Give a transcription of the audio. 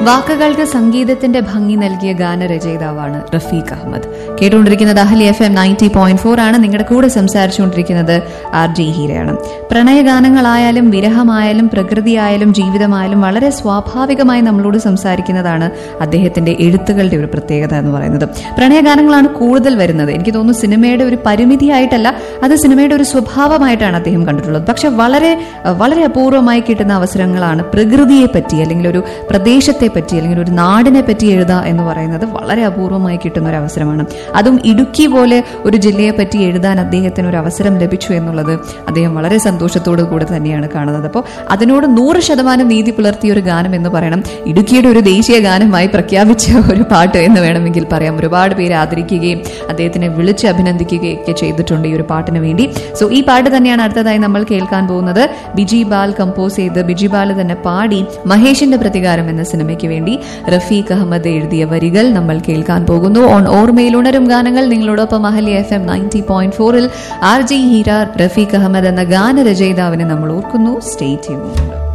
വാക്കുകൾക്ക് സംഗീതത്തിന്റെ ഭംഗി നൽകിയ ഗാനരചയിതാവാണ് റഫീഖ് അഹമ്മദ് കേട്ടുകൊണ്ടിരിക്കുന്നത് Ahalia F M ninety point four ആണ് നിങ്ങളുടെ കൂടെ സംസാരിച്ചുകൊണ്ടിരിക്കുന്നത് ആർ ജി ഹീരയാണ് പ്രണയഗാനങ്ങളായാലും വിരഹമായാലും പ്രകൃതിയായാലും ജീവിതമായാലും വളരെ സ്വാഭാവികമായി നമ്മളോട് സംസാരിക്കുന്നതാണ് അദ്ദേഹത്തിന്റെ എഴുത്തുകളുടെ ഒരു പ്രത്യേകത എന്ന് പറയുന്നത് പ്രണയഗാനങ്ങളാണ് കൂടുതൽ വരുന്നത് എനിക്ക് തോന്നുന്നു സിനിമയുടെ ഒരു പരിമിതിയായിട്ടല്ല അത് സിനിമയുടെ ഒരു സ്വഭാവമായിട്ടാണ് അദ്ദേഹം കണ്ടിട്ടുള്ളത് പക്ഷെ വളരെ വളരെ അപൂർവമായി കിട്ടുന്ന അവസരങ്ങളാണ് പ്രകൃതിയെ പറ്റി അല്ലെങ്കിൽ ഒരു പ്രദേശത്തെ പറ്റി അല്ലെങ്കിൽ ഒരു നാടിനെ പറ്റി എഴുതുക എന്ന് പറയുന്നത് വളരെ അപൂർവമായി കിട്ടുന്ന ഒരു അവസരമാണ് അതും ഇടുക്കി പോലെ ഒരു ജില്ലയെ പറ്റി എഴുതാൻ അദ്ദേഹത്തിന് ഒരു അവസരം ലഭിച്ചു എന്നുള്ളത് അദ്ദേഹം വളരെ സന്തോഷത്തോടു കൂടെ തന്നെയാണ് കാണുന്നത് അപ്പോൾ അതിനോട് നൂറ് ശതമാനം നീതി പുലർത്തിയ ഒരു ഗാനം എന്ന് പറയണം ഇടുക്കിയുടെ ഒരു ദേശീയ ഗാനമായി പ്രഖ്യാപിച്ച ഒരു പാട്ട് എന്ന് വേണമെങ്കിൽ പറയാം ഒരുപാട് പേര് ആദരിക്കുകയും അദ്ദേഹത്തിനെ വിളിച്ച് അഭിനന്ദിക്കുകയും ഒക്കെ ചെയ്തിട്ടുണ്ട് ഈ ഒരു പാട്ടിന് വേണ്ടി സോ ഈ പാട്ട് തന്നെയാണ് അടുത്തതായി നമ്മൾ കേൾക്കാൻ പോകുന്നത് ബിജി ബാൽ കമ്പോസ് ചെയ്ത് ബിജി ബാൽ തന്നെ പാടി മഹേഷിന്റെ പ്രതികാരം എന്ന സിനിമയ്ക്ക് വേണ്ടി റഫീഖ് അഹമ്മദ് എഴുതിയ വരികൾ നമ്മൾ കേൾക്കാൻ പോകുന്നു ഓൺ ഓർമ്മയിൽ ഉണരും ഗാനങ്ങൾ നിങ്ങളോടൊപ്പം Ahalia F M ninety point ഫോറിൽ ആർ ജി ഹീര റഫീഖ് അഹമ്മദ് എന്ന ഗാനരചയിതാവിനെ നമ്മൾ ഓർക്കുന്നു സ്റ്റേ ചെയ്യുന്നു